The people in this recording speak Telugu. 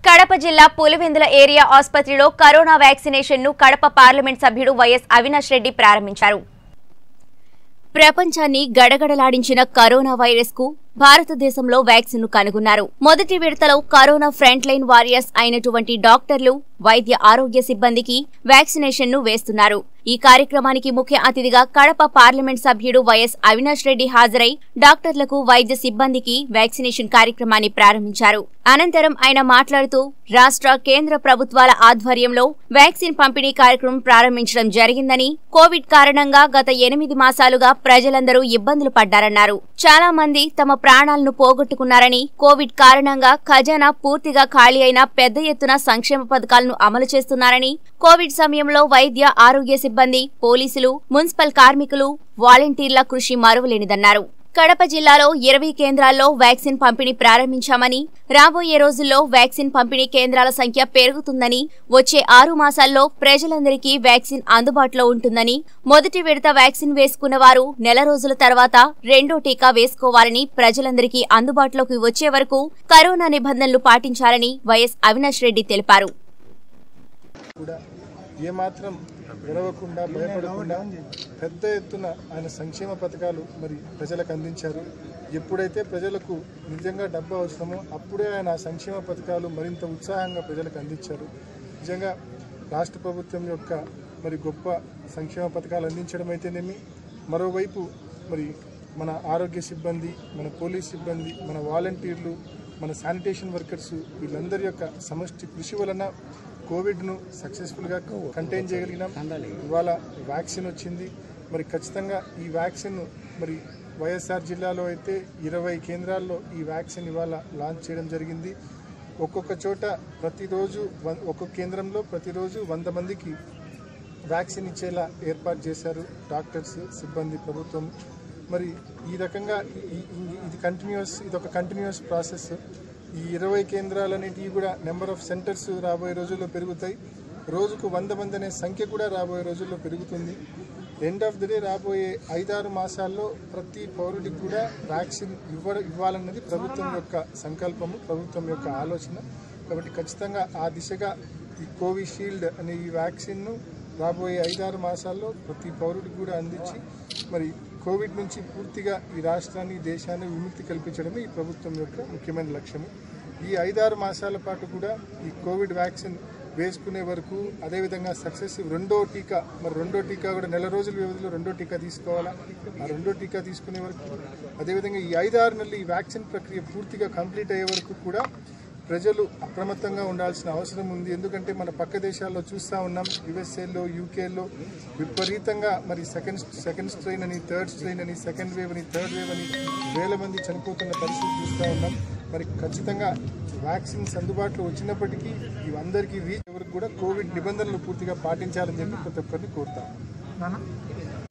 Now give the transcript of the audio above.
కడప జిల్లా పులివెందుల ఏరియా ఆసుపత్రిలో కరోనా వ్యాక్సినేషన్ ను కడప పార్లమెంట్ సభ్యుడు వైఎస్ అవినాష్ రెడ్డి ప్రారంభించారు ప్రపంచాన్ని గడగడలాడించిన కరోనా వైరస్ కు భారతదేశంలో వ్యాక్సిన్ ను కనుగొన్నారు మొదటి విడతలో కరోనా ఫ్రంట్ లైన్ వారియర్స్ అయినటువంటి డాక్టర్లు వైద్య ఆరోగ్య సిబ్బందికి వ్యాక్సినేషన్ ను వేస్తున్నారు ఈ కార్యక్రమానికి ముఖ్య అతిథిగా కడప పార్లమెంట్ సభ్యుడు వైఎస్ అవినాష్ రెడ్డి హాజరై డాక్టర్లకు వైద్య సిబ్బందికి వ్యాక్సినేషన్ కార్యక్రమాన్ని ప్రారంభించారు అనంతరం ఆయన మాట్లాడుతూ రాష్ట్ర కేంద్ర ప్రభుత్వాల ఆధ్వర్యంలో వ్యాక్సిన్ పంపిణీ కార్యక్రమం ప్రారంభించడం జరిగిందని కోవిడ్ కారణంగా గత ఎనిమిది మాసాలుగా ప్రజలందరూ ఇబ్బందులు పడ్డారన్నారు చాలా మంది తమ ప్రాణాలను పోగొట్టుకున్నారని కోవిడ్ కారణంగా ఖజానా పూర్తిగా ఖాళీ అయిన పెద్ద ఎత్తున సంక్షేమ పథకాలను అమలు చేస్తున్నారని కోవిడ్ సమయంలో వైద్య ఆరోగ్య సిబ్బంది పోలీసులు మున్సిపల్ కార్మికులు వాలంటీర్ల కృషి మరువలేనిదన్నారు కడప జిల్లాలో ఇరవై కేంద్రాల్లో వ్యాక్సిన్ పంపిణీ ప్రారంభించామని రాబోయే రోజుల్లో వ్యాక్సిన్ పంపిణీ కేంద్రాల సంఖ్య పెరుగుతుందని వచ్చే ఆరు మాసాల్లో ప్రజలందరికీ వ్యాక్సిన్ అందుబాటులో ఉంటుందని మొదటి విడత వ్యాక్సిన్ వేసుకున్న వారు నెల రోజుల తర్వాత రెండో టీకా వేసుకోవాలని ప్రజలందరికీ అందుబాటులోకి వచ్చే వరకు కరోనా నిబంధనలు పాటించాలని వైఎస్ అవినాష్ రెడ్డి తెలిపారు కూడా ఏమాత్రం విడవకుండా భయపడకుండా పెద్ద ఎత్తున ఆయన సంక్షేమ పథకాలు మరి ప్రజలకు అందించారు ఎప్పుడైతే ప్రజలకు నిజంగా డబ్బు అవసరమో అప్పుడే ఆయన ఆ సంక్షేమ పథకాలు మరింత ఉత్సాహంగా ప్రజలకు అందించారు నిజంగా రాష్ట్ర ప్రభుత్వం యొక్క మరి గొప్ప సంక్షేమ పథకాలు అందించడం అయితేనేమి మరోవైపు మరి మన ఆరోగ్య సిబ్బంది మన పోలీస్ సిబ్బంది మన వాలంటీర్లు మన శానిటేషన్ వర్కర్స్ వీళ్ళందరి యొక్క సమష్టి కృషి వలన కోవిడ్ను సక్సెస్ఫుల్గా కంటైన్ చేయగలిగినాం ఇవాళ వ్యాక్సిన్ వచ్చింది మరి ఖచ్చితంగా ఈ వ్యాక్సిన్ మరి వైఎస్ఆర్ జిల్లాలో అయితే ఇరవై కేంద్రాల్లో ఈ వ్యాక్సిన్ ఇవాళ లాంచ్ చేయడం జరిగింది ఒక్కొక్క చోట ప్రతిరోజు వన్- ఒక్కొక్క కేంద్రంలో ప్రతిరోజు వంద మందికి వ్యాక్సిన్ ఇచ్చేలా ఏర్పాటు చేశారు డాక్టర్స్ సిబ్బంది ప్రభుత్వం మరి ఈ రకంగా ఈ- ఈ- ఇది కంటిన్యూస్ ఇది ఒక కంటిన్యూస్ ప్రాసెస్ ఈ ఇరవై కేంద్రాలన్నిటివి కూడా నెంబర్ ఆఫ్ సెంటర్స్ రాబోయే రోజుల్లో పెరుగుతాయి రోజుకు వంద మంది అనే సంఖ్య కూడా రాబోయే రోజుల్లో పెరుగుతుంది ఎండ్ ఆఫ్ ది డే రాబోయే ఐదారు మాసాల్లో ప్రతి పౌరుడికి కూడా వ్యాక్సిన్ ఇవ్వ ఇవ్వాలన్నది ప్రభుత్వం యొక్క సంకల్పము ప్రభుత్వం యొక్క ఆలోచన కాబట్టి ఖచ్చితంగా ఆ దిశగా ఈ కోవిషీల్డ్ అనే ఈ వ్యాక్సిన్ను రాబోయే ఐదారు మాసాల్లో ప్రతి పౌరుడికి కూడా అందించి మరి కోవిడ్ నుంచి పూర్తిగా ఈ రాష్ట్రాన్ని దేశాన్ని విముక్తి కల్పించడమే ఈ ప్రభుత్వం యొక్క ముఖ్యమైన లక్ష్యము ఈ ఐదారు మాసాల పాటు కూడా ఈ కోవిడ్ వ్యాక్సిన్ వేసుకునే వరకు అదేవిధంగా సక్సెసివ్ రెండో టీకా మరి రెండో టీకా కూడా నెల రోజుల వ్యవధిలో రెండో టీకా తీసుకోవాలా ఆ రెండో టీకా తీసుకునే వరకు అదేవిధంగా ఈ ఐదారు నెలలు ఈ వ్యాక్సిన్ ప్రక్రియ పూర్తిగా కంప్లీట్ అయ్యే వరకు కూడా ప్రజలు అప్రమత్తంగా ఉండాల్సిన అవసరం ఉంది ఎందుకంటే మన పక్క దేశాల్లో చూస్తూ ఉన్నాం యుఎస్ఏలో యూకేలో విపరీతంగా మరి సెకండ్ సెకండ్ స్ట్రెయిన్ అని థర్డ్ స్ట్రెయిన్ అని సెకండ్ వేవ్ అని థర్డ్ వేవ్ అని వేల మంది చనిపోతున్న పరిస్థితి చూస్తూ ఉన్నాం మరి ఖచ్చితంగా వ్యాక్సిన్స్ అందుబాటులో వచ్చినప్పటికీ ఇవందరికీ రీచ్ వరకు కూడా కోవిడ్ నిబంధనలు పూర్తిగా పాటించాలని చెప్పి ప్రతి ఒక్కరిని కోరుతాం